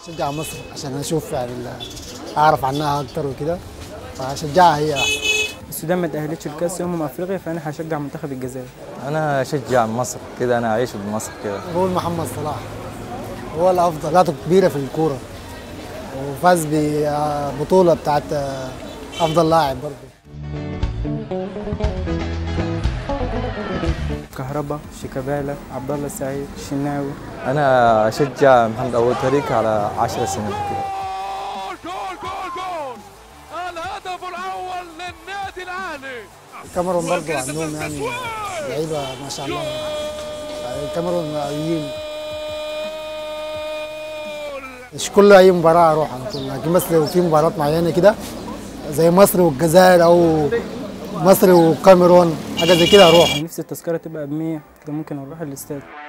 شجع مصر عشان اشوف يعني ال- اعرف عنها اكتر وكده فاشجعها هي احسن السودان ما تأهلتش لكأس أمم أفريقيا فأنا هشجع منتخب الجزائر انا اشجع مصر كده انا اعيش بمصر كده بقول محمد صلاح هو الافضل ذاته كبيره في الكوره وفاز ببطوله بتاعت افضل لاعب برضه كهربا شيكابالا عبد الله السعيد الشناوي انا اشجع محمد ابو تريكه على 10 سنين كده جول جول جول جول الهدف الاول للنادي الاهلي الكاميرون برضه عندهم يعني لعيبه ما شاء الله الكاميرونيين مش كل اي مباراه اروح على طول لكن بس لو في مباراه معينه كده زي مصر والجزائر او مصر والكاميرون حاجه زي كده اروح نفسي التذكرة تبقى ب 100 كده ممكن أروح الاستاد